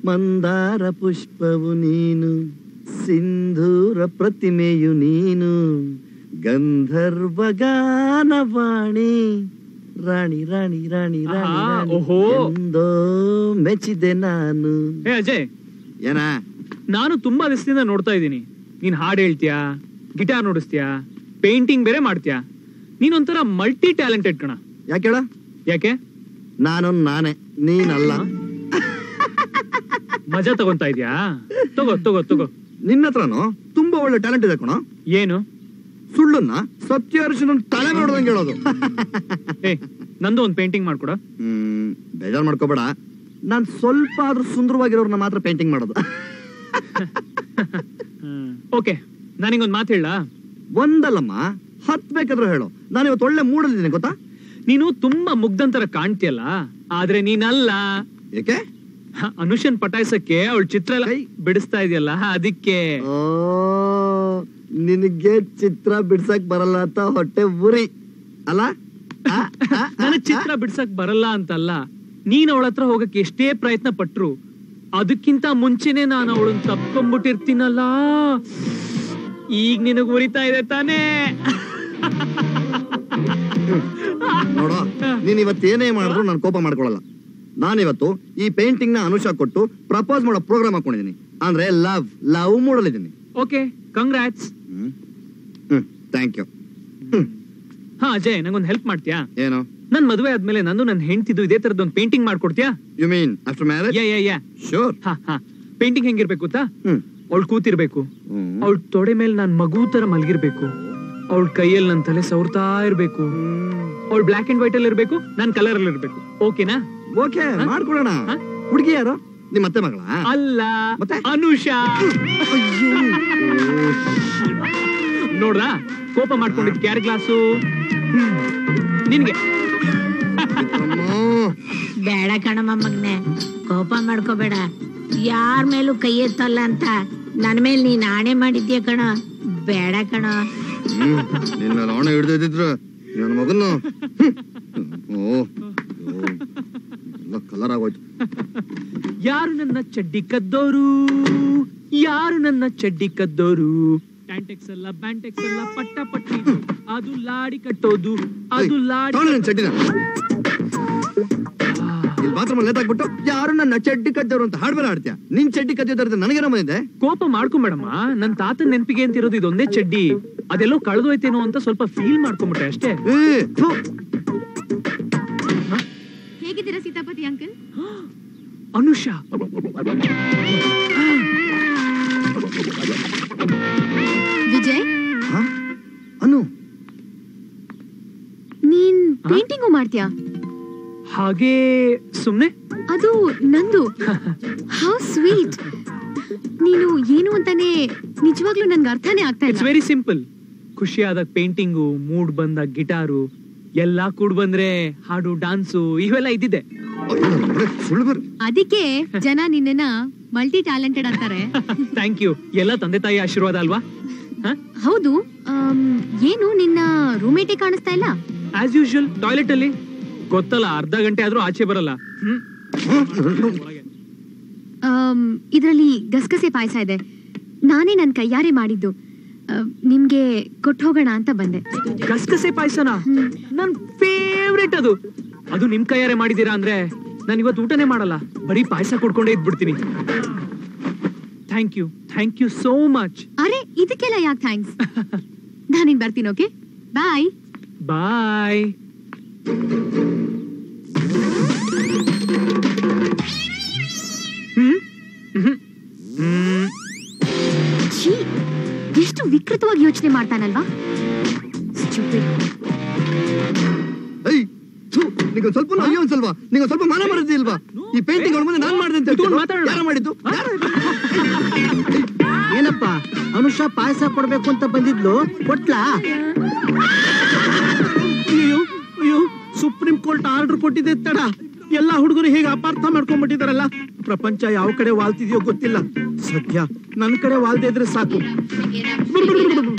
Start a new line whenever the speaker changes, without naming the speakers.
ಮಂದಾರ ಪುಷ್ಪವು ನೀನು ಸಿಂಧೂರ ಪ್ರತಿಮೆಯು ನೀನು ಗಂಧರ್ವ ಗಾನವಾಣಿ ರಾಣಿ ರಾಣಿ ರಾಣಿ ರಾಣಿ
ಆಹಾ,
ರಾಣಿ
ಓಹೋ.
ಎಂದೋ ಮೆಚ್ಚಿದೆ ನಾನು
ಏ ಅಜಯ್
ಏನ
ನಾನು ತುಂಬಾ ದಿವಸದಿಂದ ನೋಡ್ತಾ ಇದ್ದೀನಿ ನೀನ್ ಹಾಡ್ ಹೇಳ್ತೀಯಾ ಗಿಟಾರ್ ನುಡಿಸ್ತೀಯಾ ಪೇಂಟಿಂಗ್ ಬೇರೆ ಮಾಡ್ತೀಯಾ ನೀನೊಂಥರ ಮಲ್ಟಿ ಟ್ಯಾಲೆಂಟೆಡ್ ಕಣ
ಯಾಕೆ ಹೇಳ
ಯಾಕೆ
ನಾನು ನಾನೇ ನೀನಲ್ಲ
ಮಜಾ ತಗೊಂತಾ ಇದ್ಯಾ ತಗೋ ತಗೋ ತಗೋ
ನಿನ್ನ ಹತ್ರನು ತುಂಬಾ ಒಳ್ಳೆ ಟ್ಯಾಲೆಂಟ್ ಇದೆ ಕಣ
ಏನು
ಸುಳ್ಳನ್ನ ಸತ್ಯ ಅರಿಶಿನ ತಲೆ ನೋಡ್ದಂಗೆ ಹೇಳೋದು
ಏ ನಂದು ಒಂದ್ ಪೇಂಟಿಂಗ್ ಮಾಡ್ಕೊಡ
ಹ್ಮ್ ಬೇಜಾರ್ ಮಾಡ್ಕೋಬೇಡ ನಾನ್ ಸ್ವಲ್ಪ ಆದ್ರೂ ಸುಂದರವಾಗಿರೋರ್ನ ಮಾತ್ರ ಪೇಂಟಿಂಗ್ ಮಾಡೋದು
ಓಕೆ ನಾನಿಗೊಂದ್ ಮಾತು ಹೇಳ
ಒಂದಲ್ಲಮ್ಮ ಹತ್ ಬೇಕಾದ್ರೂ ಹೇಳು ನಾನು ಇವತ್ತು ಒಳ್ಳೆ ಮೂಡಲ್ಲಿದ್ದೀನಿ ಗೊತ್ತಾ
ನೀನು ತುಂಬಾ ಮುಗ್ಧಂತರ ಕಾಣ್ತೀಯಲ್ಲ ಆದ್ರೆ ನೀನಲ್ಲ
ಏಕೆ
ಹ, ಅನುಷನ್ ಪಟಾಯಿಸಕ್ಕೆ ಅವಳ ಚಿತ್ರ ಎಲ್ಲ
ಕೈ.
ಬಿಡಿಸ್ತಾ ಇದೆಯಲ್ಲ ಅದಕ್ಕೆ
ಓ ನಿನಗೆ ಚಿತ್ರ ಬಿಡ್ಸಕ್ ಬರಲ್ಲ ಅಂತ ಹೊಟ್ಟೆ ಉರಿ ಅಲ್ಲ ಆ, ಆ, ಆ,
ನನಗ್ ಚಿತ್ರ ಬಿಡ್ಸಕ್ ಬರಲ್ಲ ಅಂತಲ್ಲ ನೀನ್ ಅವಳ ಹತ್ರ ಹೋಗಕ್ಕೆ ಎಷ್ಟೇ ಪ್ರಯತ್ನ ಪಟ್ರು ಅದಕ್ಕಿಂತ ಮುಂಚೆನೆ ನಾನು ಅವಳನ್ನ ತಪ್ಕೊಂಡ್ಬಿಟ್ಟಿರ್ತೀನಲ್ಲ ಈಗ ನಿನಗ್ ಉರಿತಾ ಇದೆ ತಾನೇ
ನೋಡು ನೀನ್ ಇವತ್ತು ಏನೇ ಮಾಡಿದ್ರು ನಾನು ಕೋಪ ಮಾಡ್ಕೊಳಲ್ಲ ನಾನಿವತ್ತು ಈ ಪೇಂಟಿಂಗ್ ನ ಅನುಷ ಕೊಟ್ಟು ಪ್ರಪೋಸ್ ಮಾಡೋ ಪ್ರೋಗ್ರಾಮ್ ಹಾಕೊಂಡಿದ್ದೀನಿ ಅಂದ್ರೆ ಲವ್ ಲವ್ ಮೂಡಲಿದ್ದೀನಿ
okay congrats
hmm hmm thank you hmm
ಹಾ ಅಜಯ್ ನಂಗೊಂದ್ ಹೆಲ್ಪ್ ಮಾಡ್ತೀಯಾ
ಏನು
ನನ್ ಮದುವೆ ಆದ್ಮೇಲೆ ನಂದು ನನ್ ಹೆಂಡ್ತಿದ್ದು ಇದೇ ತರದ್ ಒಂದು ಪೇಂಟಿಂಗ್ ಮಾಡ್ಕೊಡ್ತೀಯಾ
you mean after marriage
ya ya ya
sure
ಹಾ ಹಾ ಪೇಂಟಿಂಗ್ ಹೆಂಗಿರ್ಬೇಕು ಗೊತ್ತಾ
ಹ್ಮ್
ಅವಳು ಕೂತಿರ್ಬೇಕು
ಹ್ಮ್.
ಅವಳ ತೊಡೆ ಮೇಲೆ ನಾನ್ ಮಗು ತರ ಮಲ್ಗಿರ್ಬೇಕು ಅವಳ ಕೈಯಲ್ಲಿ ನನ್ ತಲೆ ಸವರ್ತಾ ಇರ್ಬೇಕು ಅವಳು ಬ್ಲಾಕ್ ಅಂಡ್ ವೈಟ್ ಅಲ್ಲಿ ಇರ್ಬೇಕು ನಾನ್ ಕಲರ್ ಅಲ್ಲಿ ಇರ್ಬೇಕು ಓಕೆನಾ
ಓಕೆ ಮಾಡ್ಕೊಡೋಣ
ಹಾ?
ಹುಡುಗಿ ಯಾರು ನಿಮ್ಮ ಅತ್ತೆ ಮಗಳ
ಅಲ್ಲ
ಮತ್ತೆ?
ಅನುಷಾ ನೋಡ್ರಾ ಕೋಪ ಮಾಡ್ಕೊಂಡಿದ್ ಕ್ಯಾರ್ ಗ್ಲಾಸು ನಿನ್ಗೆ
ಬೇಡ ಕಣಮ್ಮ ಮಗ್ನೆ ಕೋಪ ಮಾಡ್ಕೋಬೇಡ ಯಾರ ಮೇಲೂ ಕೈ ಎತ್ತಲ್ಲ ಅಂತ ನನ್ ಮೇಲೆ ನೀನ್ ಆಣೆ ಮಾಡಿದ್ಯಾ ಕಣ ಬೇಡ ಕಣ
ನಿನ್ನ ಲವಣ ಹಿಡ್ದಿದ್ರು ನನ್ನ ಮಗನ್ನು ಓ ಎಲ್ಲ ಕಲರ್ ಆಗೋಯ್ತು
ಯಾರು ನನ್ನ ಚಡ್ಡಿ ಕದ್ದೋರು ಯಾರು ನನ್ನ ಚಡ್ಡಿ ಕದ್ದೋರು ಟ್ಯಾಂಟೆಕ್ಸ್ ಅಲ್ಲ ಬ್ಯಾಂಟೆಕ್ಸ್ ಅಲ್ಲ ಪಟ್ಟ ಪಟ್ಟಿ ಅದು ಲಾಡಿ ಕಟ್ಟೋದು ಅದು ಲಾಡಿ
ತಗೊಳ್ಳಿ ನನ್ನ ಚಡ್ಡಿನ ಇಲ್ಲಿ ಬಾತ್ರೂಮ್ ಅಲ್ಲಿ ನೇತಾಕ್ಬಿಟ್ಟು ಯಾರು ನನ್ನ ಚಡ್ಡಿ ಕದ್ದವ್ರು ಅಂತ ಹಾಡ್ಬೇಡ ಆಡ್ತೀಯ ನಿನ್ ಚಡ್ಡಿ ಕದ್ದಿದ್ದಾರೆ ನನಗೇನೋ ಬಂದಿದೆ
ಕೋಪ ಮಾಡ್ಕೊಂಬೇಡಮ್ಮ ನನ್ ತಾತನ ನೆನಪಿಗೆ ಅಂತ ಇರೋದು ಇದೊಂದೇ ಚಡ್ಡಿ ಅದೆಲ್ಲೋ ಕಳೆದೋಯ್ತೇನೋ ಅಂತ ಸ್ವಲ್ಪ ಫೀಲ್ ಮಾಡ್ಕೊಂಬಿಟ್ಟೆ ಅಷ್ಟೇ
ಏ ಥು.
ಹೇಗಿದ್ದೀರಾ ಸೀತಾಪತಿ ಅಂಕಲ್
ಅನುಷಾ
ವಿಜಯ್
ಹಾ? ಅನು
ನೀನ್ ಪೇಂಟಿಂಗು ಮಾಡ್ತೀಯಾ
ಹಾಗೆ ಸುಮ್ನೆ
ಅದು ನಂದು ಹೌ ಸ್ವೀಟ್ ನೀನು ಏನು ಅಂತಾನೆ ನಿಜವಾಗ್ಲೂ ನನ್ಗೆ ಅರ್ಥನೇ ಆಗ್ತಾ
ಇಟ್ಸ್
ಇಲ್ಲ
ವೆರಿ ಸಿಂಪಲ್ ಖುಷಿ ಆದಾಗ ಪೇಂಟಿಂಗು ಮೂಡ್ ಬಂದಾಗ ಗಿಟಾರು ಎಲ್ಲಾ ಕೂಡ್ ಬಂದ್ರೆ ಹಾಡು ಡಾನ್ಸು ಇವೆಲ್ಲ ಇದ್ದಿದೆ
ಅಯ್ಯೋ, ನನ್ ಮಗನೇ, ಸುಳ್ಳು ಬರ್
ಅದಕ್ಕೆ ಜನ ನಿನ್ನನ್ನ ಮಲ್ಟಿ ಟ್ಯಾಲೆಂಟೆಡ್ ಅಂತಾರೆ
ಥ್ಯಾಂಕ್ ಯು ಎಲ್ಲ ತಂದೆ ತಾಯಿ ಆಶೀರ್ವಾದ ಅಲ್ವಾ
ಹೌದು ಆಮ್, ಏನು ನಿನ್ನ ರೂಮೇಟೇ ಕಾಣಿಸ್ತಾ ಇಲ್ಲ
ಆಸ್ ಯೂಶುವಲ್ ಟಾಯ್ಲೆಟ್ ಅಲ್ಲಿ ಗೊತ್ತಲ್ಲ ಅರ್ಧ ಗಂಟೆ ಆದ್ರೂ ಆಚೆ ಬರಲ್ಲ ಹ್ಮ್
ಆಮ್, ಇದ್ರಲ್ಲಿ ಗಸಗಸೆ ಪಾಯಸ ಇದೆ ನಾನೇ ನನ್ ಕೈಯಾರೆ ಮಾಡಿದ್ದು ಆ, ನಿಮ್ಗೆ ಕೊಟ್ಟು ಹೋಗೋಣ ಅಂತ ಬಂದೆ
ಗಸಗಸೆ ಪಾಯಸನ ನನ್ ಫೇವ್ರೆಟ್ ಅದು ಅದು ನಿಮ್ ಕೈಯಾರೆ ಮಾಡಿದೀರಾ ಅಂದ್ರೆ ನಾನು ಇವತ್ತು ಊಟನೇ ಮಾಡಲ್ಲ ಬರೀ ಪಾಯಸ ಕುಡ್ಕೊಂಡೇ ಇದ್ಬಿಡ್ತೀನಿ thank you thank you so much
ಅರೆ ಇದಕ್ಕೆಲ್ಲ ಯಾಕೆ ಥ್ಯಾಂಕ್ಸ್ ನಾನಿನ್ ಬರ್ತೀನಿ ಓಕೆ ಬಾಯ್
ಬಾಯ್ ಹ್ಮ್ ಹ್ಮ್ ಹ್ಮ್
ಛೀ ಎಷ್ಟು ವಿಕೃತವಾಗಿ ಯೋಚನೆ ಮಾಡ್ತಾನಲ್ವಾ Stupid.
ಏಯ್ ಥು, ನಿಂಗೊಂದ್ ಸ್ವಲ್ಪ ಅಯ್ಯೋ ಒಂದ್ಸಲ್ವಾ ನಿಂಗೊಂದ್ ಸ್ವಲ್ಪ ಮನ ಮರದಿ ಇಲ್ವಾ ಈ ಪೇಂಟಿಂಗ್ ಅವಳ ಮುಂದೆ ನಾನ್ ಮಾಡಿದೆ ಅಂತ
ಕುತ್ಕೊಂಡ್
ಹೇಳ್ತೀಯ?
ಮಾತಾಡೋಣ.
ಯಾರು ಮಾಡಿದ್ದು ಯಾರು?
ಏನಪ್ಪ ಅನುಷಾ ಪಾಯಸ ಕೊಡ್ಬೇಕು ಅಂತ ಬಂದಿದ್ಲು ಕೊಟ್ಲಾ
ಅಯ್ಯೋ ಅಯ್ಯೋ ಸುಪ್ರೀಂ ಕೋರ್ಟ್ ಆರ್ಡರ್ ಕೊಟ್ಟಿದೆ ತಡ ಎಲ್ಲಾ ಹುಡುಗರು ಹೇಗೆ ಅಪಾರ್ಥ ಮಾಡ್ಕೊಂಡ್ಬಿಟ್ಟಿದಾರಲ್ಲ ಪ್ರಪಂಚ ಯಾವ ಕಡೆ ವಾಲ್ತಿದ್ಯೋ ಗೊತ್ತಿಲ್ಲ ಸದ್ಯ ನನ್ ಕಡೆ ವಾಲ್ದೇ ಇದ್ರೆ ಸಾಕು